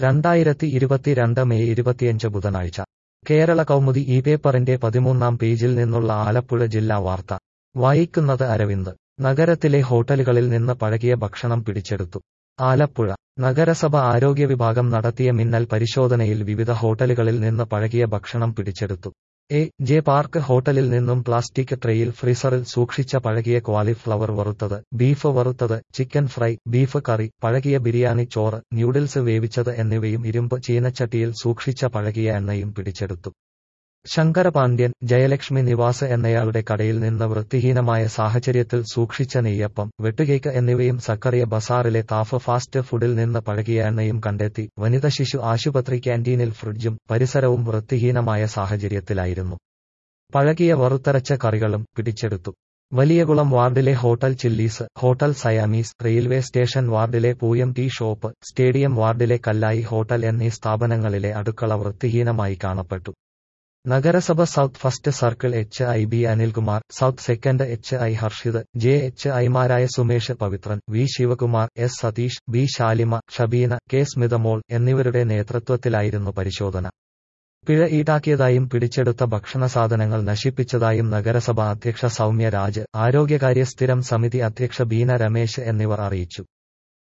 രണ്ടായിരത്തി ഇരുപത്തിരണ്ട് മെയ് ഇരുപത്തിയഞ്ച് ബുധനാഴ്ച കേരള കൗമുദി ഈ പേപ്പറിന്റെ പതിമൂന്നാം പേജിൽ നിന്നുള്ള ആലപ്പുഴ ജില്ലാ വാർത്ത വായിക്കുന്നത് അരവിന്ദ് നഗരത്തിലെ ഹോട്ടലുകളിൽ നിന്ന് പഴകിയ ഭക്ഷണം പിടിച്ചെടുത്തു ആലപ്പുഴ നഗരസഭ ആരോഗ്യ വിഭാഗം നടത്തിയ മിന്നൽ പരിശോധനയിൽ വിവിധ ഹോട്ടലുകളിൽ നിന്ന് പഴകിയ ഭക്ഷണം പിടിച്ചെടുത്തു എ ജെ പാർക്ക് ഹോട്ടലിൽ നിന്നും പ്ലാസ്റ്റിക് ട്രേയിൽ ഫ്രീസറിൽ സൂക്ഷിച്ച പഴകിയ ക്വാളിഫ്ലവർ വറുത്തത് ബീഫ് വറുത്തത് ചിക്കൻ ഫ്രൈ ബീഫ് കറി പഴകിയ ബിരിയാണി ചോറ് ന്യൂഡിൽസ് വേവിച്ചത് എന്നിവയും ഇരുമ്പ് ചീനച്ചട്ടിയിൽ സൂക്ഷിച്ച പഴകിയ എണ്ണയും പിടിച്ചെടുത്തു ശങ്കരപാണ്ഡ്യൻ ജയലക്ഷ്മി നിവാസ് എന്നയാളുടെ കടയിൽ നിന്ന് വൃത്തിഹീനമായ സാഹചര്യത്തിൽ സൂക്ഷിച്ച നെയ്യപ്പം വെട്ടുകേക്ക് എന്നിവയും സക്കറിയ ബസാറിലെ താഫ് ഫാസ്റ്റ് ഫുഡിൽ നിന്ന് പഴകിയ എണ്ണയും കണ്ടെത്തി വനിത ശിശു ആശുപത്രി ക്യാന്റീനിൽ ഫ്രിഡ്ജും പരിസരവും വൃത്തിഹീനമായ സാഹചര്യത്തിലായിരുന്നു പഴകിയ വറുത്തരച്ച കറികളും പിടിച്ചെടുത്തു വലിയകുളം വാർഡിലെ hotel Chillies hotel Siamese railway station വാർഡിലെ പൂയം ടീ ഷോപ്പ് സ്റ്റേഡിയം വാർഡിലെ കല്ലായി ഹോട്ടൽ എന്നീ സ്ഥാപനങ്ങളിലെ അടുക്കള വൃത്തിഹീനമായി കാണപ്പെട്ടു നഗരസഭ south first circle H I B Anilkumar south second H I Harshith J H ഐമാരായ Sumesh Pavithran V Sivakumar S Satheesh B Shalima Shabeena K Smithamol എന്നിവരുടെ നേതൃത്വത്തിലായിരുന്നു പരിശോധന പിഴ ഈടാക്കിയതായും പിടിച്ചെടുത്ത ഭക്ഷണ സാധനങ്ങൾ നശിപ്പിച്ചതായും നഗരസഭ അധ്യക്ഷ സൗമ്യ രാജ് ആരോഗ്യകാര്യ സ്ഥിരം സമിതി അധ്യക്ഷ ബീന രമേശ് എന്നിവർ അറിയിച്ചു